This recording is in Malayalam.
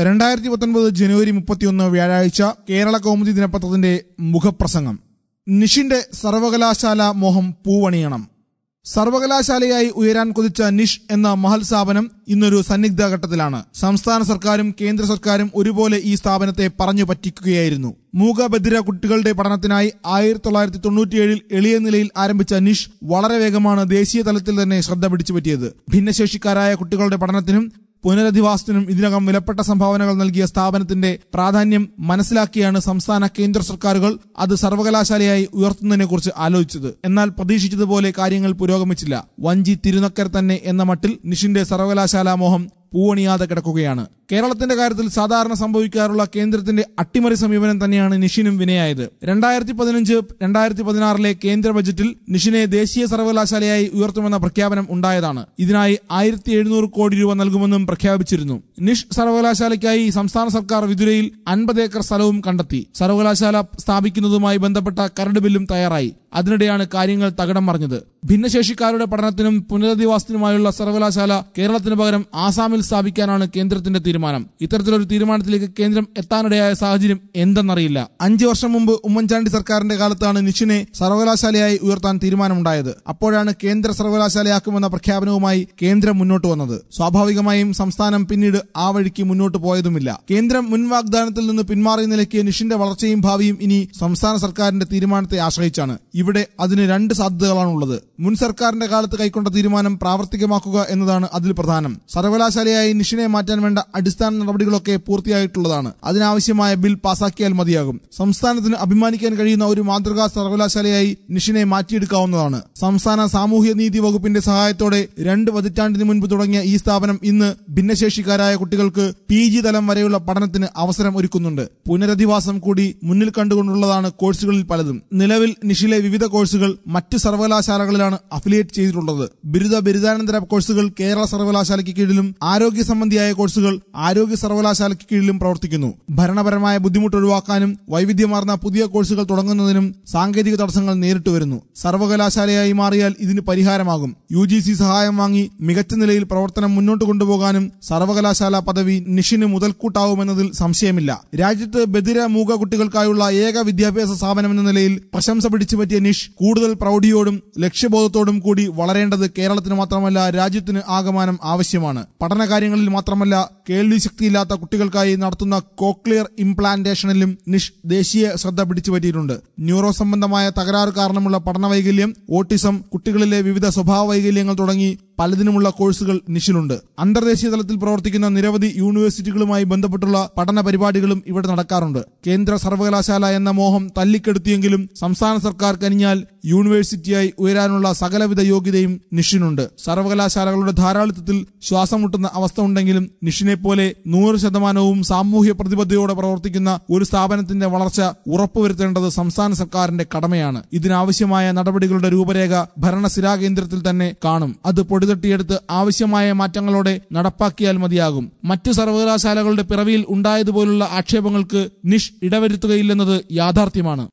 രണ്ടായിരത്തി പത്തൊൻപത് ജനുവരി മുപ്പത്തിയൊന്ന് വ്യാഴാഴ്ച കേരള കൗമുദി ദിനപത്രത്തിന്റെ മുഖപ്രസംഗം നിഷിന്റെ സർവകലാശാല മോഹം പൂവണിയണം സർവകലാശാലയായി ഉയരാൻ കൊതിച്ച നിഷ് എന്ന മഹൽ സ്ഥാപനം ഇന്നൊരു സന്നിഗ്ധ ഘട്ടത്തിലാണ് സംസ്ഥാന സർക്കാരും കേന്ദ്ര സർക്കാരും ഒരുപോലെ ഈ സ്ഥാപനത്തെ പറഞ്ഞു പറ്റിക്കുകയായിരുന്നു മൂകബധിര കുട്ടികളുടെ പഠനത്തിനായി ആയിരത്തി തൊള്ളായിരത്തി തൊണ്ണൂറ്റിയേഴിൽ എളിയ നിലയിൽ ആരംഭിച്ച നിഷ് വളരെ വേഗമാണ് ദേശീയ തലത്തിൽ തന്നെ ശ്രദ്ധ പിടിച്ചുപറ്റിയത് ഭിന്നശേഷിക്കാരായ കുട്ടികളുടെ പഠനത്തിനും പുനരധിവാസത്തിനും ഇതിനകം വിലപ്പെട്ട സംഭാവനകൾ നൽകിയ സ്ഥാപനത്തിന്റെ പ്രാധാന്യം മനസ്സിലാക്കിയാണ് സംസ്ഥാന കേന്ദ്ര സർക്കാരുകൾ അത് സർവകലാശാലയായി ഉയർത്തുന്നതിനെക്കുറിച്ച് ആലോചിച്ചത് എന്നാൽ പ്രതീക്ഷിച്ചതുപോലെ കാര്യങ്ങൾ പുരോഗമിച്ചില്ല വഞ്ചി തിരുനക്കര തന്നെ എന്ന മട്ടിൽ നിഷിന്റെ സർവകലാശാല മോഹം പൂവണിയാതെ കിടക്കുകയാണ് കേരളത്തിന്റെ കാര്യത്തിൽ സാധാരണ സംഭവിക്കാറുള്ള കേന്ദ്രത്തിന്റെ അട്ടിമറി സമീപനം തന്നെയാണ് നിഷിനും വിനയായത് രണ്ടായിരത്തി പതിനഞ്ച് രണ്ടായിരത്തി പതിനാറിലെ കേന്ദ്ര ബജറ്റിൽ നിഷിനെ ദേശീയ സർവകലാശാലയായി ഉയർത്തുമെന്ന പ്രഖ്യാപനം ഉണ്ടായതാണ് ഇതിനായി ആയിരത്തി എഴുന്നൂറ് കോടി രൂപ നൽകുമെന്നും പ്രഖ്യാപിച്ചിരുന്നു നിഷ് സർവകലാശാലയ്ക്കായി സംസ്ഥാന സർക്കാർ വിതുരയിൽ അൻപത് ഏക്കർ സ്ഥലവും കണ്ടെത്തി സർവകലാശാല സ്ഥാപിക്കുന്നതുമായി ബന്ധപ്പെട്ട കരട് ബില്ലും തയ്യാറായി അതിനിടെയാണ് കാര്യങ്ങൾ തകിടം മറിഞ്ഞത് ഭിന്നശേഷിക്കാരുടെ പഠനത്തിനും പുനരധിവാസത്തിനുമായുള്ള സർവകലാശാല കേരളത്തിന് പകരം ആസാമിൽ സ്ഥാപിക്കാനാണ് കേന്ദ്രത്തിന്റെ തീരുമാനം ഇത്തരത്തിലൊരു തീരുമാനത്തിലേക്ക് കേന്ദ്രം എത്താനിടയായ സാഹചര്യം എന്തെന്നറിയില്ല അഞ്ചു വർഷം മുമ്പ് ഉമ്മൻചാണ്ടി സർക്കാരിന്റെ കാലത്താണ് നിഷിനെ സർവകലാശാലയായി ഉയർത്താൻ തീരുമാനമുണ്ടായത് അപ്പോഴാണ് കേന്ദ്ര സർവകലാശാലയാക്കുമെന്ന പ്രഖ്യാപനവുമായി കേന്ദ്രം മുന്നോട്ട് വന്നത് സ്വാഭാവികമായും സംസ്ഥാനം പിന്നീട് ആ വഴിക്ക് മുന്നോട്ട് പോയതുമില്ല കേന്ദ്രം മുൻ വാഗ്ദാനത്തിൽ നിന്ന് പിന്മാറിയ നിലയ്ക്ക് നിഷിന്റെ വളർച്ചയും ഭാവിയും ഇനി സംസ്ഥാന സർക്കാരിന്റെ തീരുമാനത്തെ ആശ്രയിച്ചാണ് ഇവിടെ അതിന് രണ്ട് സാധ്യതകളാണുള്ളത് മുൻ സർക്കാരിന്റെ കാലത്ത് കൈക്കൊണ്ട തീരുമാനം പ്രാവർത്തികമാക്കുക എന്നതാണ് അതിൽ പ്രധാനം സർവകലാശാലയായി നിഷിനെ മാറ്റാൻ വേണ്ട അടിസ്ഥാന നടപടികളൊക്കെ പൂർത്തിയായിട്ടുള്ളതാണ് അതിനാവശ്യമായ ബിൽ പാസാക്കിയാൽ മതിയാകും സംസ്ഥാനത്തിന് അഭിമാനിക്കാൻ കഴിയുന്ന ഒരു മാതൃകാ സർവകലാശാലയായി നിഷിനെ മാറ്റിയെടുക്കാവുന്നതാണ് സംസ്ഥാന സാമൂഹ്യ നീതി വകുപ്പിന്റെ സഹായത്തോടെ രണ്ട് പതിറ്റാണ്ടിന് മുൻപ് തുടങ്ങിയ ഈ സ്ഥാപനം ഇന്ന് ഭിന്നശേഷിക്കാരായ കുട്ടികൾക്ക് പി ജി തലം വരെയുള്ള പഠനത്തിന് അവസരം ഒരുക്കുന്നുണ്ട് പുനരധിവാസം കൂടി മുന്നിൽ കണ്ടുകൊണ്ടുള്ളതാണ് കോഴ്സുകളിൽ പലതും നിലവിൽ നിഷിലെ വിവിധ കോഴ്സുകൾ മറ്റ് സർവകലാശാലകളിലാണ് അഫിലിയേറ്റ് ചെയ്തിട്ടുള്ളത് ബിരുദ ബിരുദാനന്തര കോഴ്സുകൾ കേരള സർവകലാശാലയ്ക്ക് കീഴിലും ആരോഗ്യ സംബന്ധിയായ കോഴ്സുകൾ ആരോഗ്യ സർവകലാശാലയ്ക്ക് കീഴിലും പ്രവർത്തിക്കുന്നു ഭരണപരമായ ബുദ്ധിമുട്ട് ഒഴിവാക്കാനും വൈവിധ്യമാർന്ന പുതിയ കോഴ്സുകൾ തുടങ്ങുന്നതിനും സാങ്കേതിക തടസ്സങ്ങൾ നേരിട്ട് വരുന്നു സർവകലാശാലയായി മാറിയാൽ ഇതിന് പരിഹാരമാകും യു ജി സി സഹായം വാങ്ങി മികച്ച നിലയിൽ പ്രവർത്തനം മുന്നോട്ട് കൊണ്ടുപോകാനും സർവകലാശാല പദവി നിഷിന് മുതൽക്കൂട്ടാവുമെന്നതിൽ സംശയമില്ല രാജ്യത്ത് ബദിര മൂക കുട്ടികൾക്കായുള്ള ഏക വിദ്യാഭ്യാസ സ്ഥാപനമെന്ന നിലയിൽ പ്രശംസ പിടിച്ചു പറ്റിയ നിഷ് കൂടുതൽ പ്രൗഢിയോടും ലക്ഷ്യബോധത്തോടും കൂടി വളരേണ്ടത് കേരളത്തിന് മാത്രമല്ല രാജ്യത്തിന് ആകമാനം ആവശ്യമാണ് പഠനകാര്യങ്ങളിൽ മാത്രമല്ല കേൾവി ശക്തിയില്ലാത്ത കുട്ടികൾക്കായി നടത്തുന്ന കോക്ലിയർ ഇംപ്ലാന്റേഷനിലും നിഷ് ദേശീയ ശ്രദ്ധ പിടിച്ചുപറ്റിയിട്ടുണ്ട് ന്യൂറോ സംബന്ധമായ തകരാറ് കാരണമുള്ള പഠന വൈകല്യം ഓട്ടിസം കുട്ടികളിലെ വിവിധ സ്വഭാവ വൈകല്യങ്ങൾ തുടങ്ങി പലതിനുമുള്ള കോഴ്സുകൾ നിഷിലുണ്ട് അന്തർദേശീയ തലത്തിൽ പ്രവർത്തിക്കുന്ന നിരവധി യൂണിവേഴ്സിറ്റികളുമായി ബന്ധപ്പെട്ടുള്ള പഠന പരിപാടികളും ഇവിടെ നടക്കാറുണ്ട് കേന്ദ്ര സർവകലാശാല എന്ന മോഹം തല്ലിക്കെടുത്തിയെങ്കിലും സംസ്ഥാന സർക്കാർ കനിഞ്ഞാൽ യൂണിവേഴ്സിറ്റിയായി ഉയരാനുള്ള സകലവിധ യോഗ്യതയും നിഷിനുണ്ട് സർവകലാശാലകളുടെ ധാരാളിത്തത്തിൽ ശ്വാസം മുട്ടുന്ന അവസ്ഥ ഉണ്ടെങ്കിലും നിഷിനെ പോലെ നൂറ് ശതമാനവും സാമൂഹ്യ പ്രതിബദ്ധതയോടെ പ്രവർത്തിക്കുന്ന ഒരു സ്ഥാപനത്തിന്റെ വളർച്ച ഉറപ്പുവരുത്തേണ്ടത് സംസ്ഥാന സർക്കാരിന്റെ കടമയാണ് ഇതിനാവശ്യമായ നടപടികളുടെ രൂപരേഖ ഭരണസിരാ കേന്ദ്രത്തിൽ തന്നെ കാണും അത് പൊടിതട്ടിയെടുത്ത് ആവശ്യമായ മാറ്റങ്ങളോടെ നടപ്പാക്കിയാൽ മതിയാകും മറ്റ് സർവകലാശാലകളുടെ പിറവിയിൽ ഉണ്ടായതുപോലുള്ള ആക്ഷേപങ്ങൾക്ക് നിഷ് ഇടവരുത്തുകയില്ലെന്നത് യാഥാർത്ഥ്യമാണ്